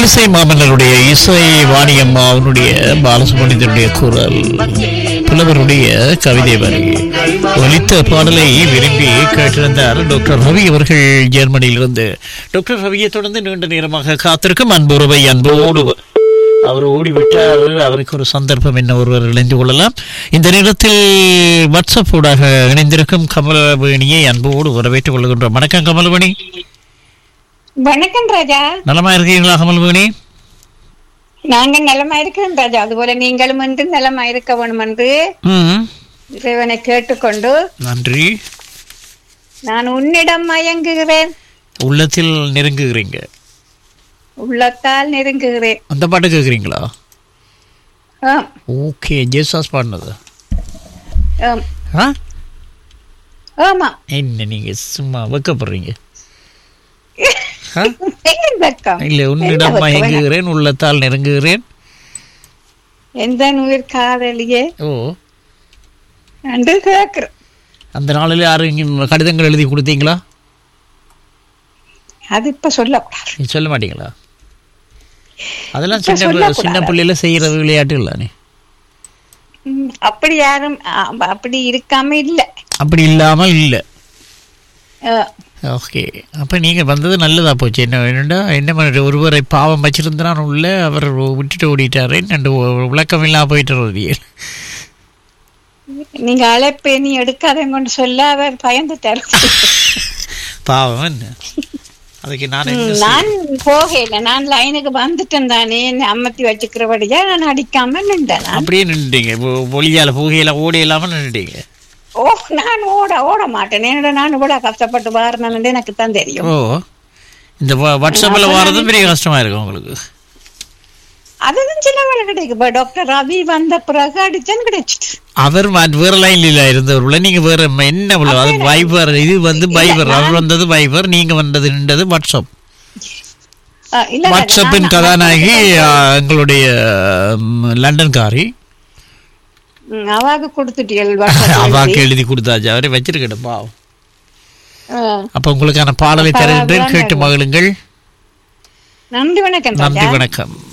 இன்னிசை மாமன்னருடைய இசை வாணியம்மா அவனுடைய பாலசுப்ரமணியனுடைய குரல் புலவருடைய கவிதை வரி ஒலித்த பாடலை விரும்பி கேட்டிருந்தார் டாக்டர் ரவி அவர்கள் ஜெர்மனியிலிருந்து டாக்டர் ரவியை தொடர்ந்து நீண்ட நேரமாக காத்திருக்கும் அன்புறவை அன்போடு அவர் ஓடிவிட்டார் அவருக்கு ஒரு சந்தர்ப்பம் என்ன ஒருவர் இணைந்து கொள்ளலாம் இந்த நேரத்தில் வாட்ஸ்அப் ஊடாக இணைந்திருக்கும் கமலவேணியை அன்போடு வரவேற்றுக் கொள்கின்றோம் வணக்கம் கமலவேணி வணக்கம் ராஜா நலமா இருக்கீங்களா கமல்வேணி நாங்க நலமா இருக்கிறோம் ராஜா அதுபோல நீங்களும் வந்து நலமா இருக்க வேணும் என்று ம் இறைவனை கேட்டுக்கொண்டு நன்றி நான் உன்னிடம் மயங்குகிறேன் உள்ளத்தில் நெருங்குகிறீங்க உள்ளத்தால் நெருங்குகிறேன் அந்த பாட்டு கேட்குறீங்களா ஆம், ஓகே ஜேசாஸ் பாடினது ஆம், ஆ ஆமா என்ன நீங்கள் சும்மா வைக்கப்படுறீங்க ஆ ஏன் வெட்கம்? இல்லை உன்னிடம் என்ன வெட்கம்? மயங்குகிறேன் உள்ளத்தால் நெருங்குகிறேன் எந்த உயிர் காதலியே ஓ என்று கேட்கிறேன் அந்த நாளில் யாரும் இங்கே கடிதங்கள் எழுதி கொடுத்தீங்களா அது இப்ப சொல்லக்கூடாது நீ சொல்ல மாட்டீங்களா அதெல்லாம் இப்ப சின்ன சொல்லக்கூடாது. சின்ன பிள்ளையில செய்கிற விளையாட்டு இல்லைனே ம், அப்படி யாரும் ஆ, அப்படி இருக்காம இல்ல அப்படி இல்லாமல் இல்லை ஆ, ஓகே அப்போ நீங்கள் வந்தது நல்லதா போச்சு என்ன என்னடா என்ன பண்ணுற ஒருவரை பாவம் வச்சிருந்தான் உள்ள அவர் விட்டுட்டு ஓடிட்டாரு ரெண்டு விளக்கம் இல்லாமல் போயிட்டு நீங்க அழைப்பு நீ எடுக்காதங்கன்னு சொல்ல அவர் பயந்துட்டார் பாவம் என்ன அதுக்கு நான் என்ன செய்ய- நான் போகல நான் லைனுக்கு வந்துட்டேன் தானே என்னை அமர்த்தி வச்சுக்கிறபடியா நான் அடிக்காம நின்றேன் நான். அப்படியே நின்றுட்டீங்க ஒளியால் புகையில ஓடி இல்லாமல் நின்றுட்டீங்க ஓ நான் ஓட ஓட மாட்டேன் என்னடா நான் கூட கஷ்டப்பட்டு வரணும்னு எனக்கு தான் தெரியும் ஓ இந்த வா- வாட்ஸ்அப்பில் வர்றது பெரிய கஷ்டமா இருக்கும் உங்களுக்கு அதுதான் சின்ன வேலை கிடைக்கும் இப்ப டாக்டர் ரவி வந்த பிறகு அடிச்சேன்னு கிடைச்சிட்டு அவர் மா- வேற லைன்ல இருந்தவர்கள நீங்க வேற ம- என்ன உள்ள அது வைபர் இது வந்து வைபர் அவர் வந்தது வைபர் நீங்க வந்தது நின்றது வாட்ஸ்அப் ஆ, இல்ல ராஜா, வாட்ஸ்அப்பின் நான் கதாநாயகி ஆ, எங்களுடைய ம், லண்டன்காரி ம், அவாக்கு கொடுத்துட்டீர்கள் WhatsApp அவாக்கு எழுதி. எழுதி கொடுத்தாச்சு அவரை வச்சிருக்கட்டும் பாவம் ஆ, அப்ப உங்களுக்கான பாடலை தருகின்றேன் கேட்டு மகிழுங்கள் நன்றி வணக்கம் நன்றி ராஜா வணக்கம்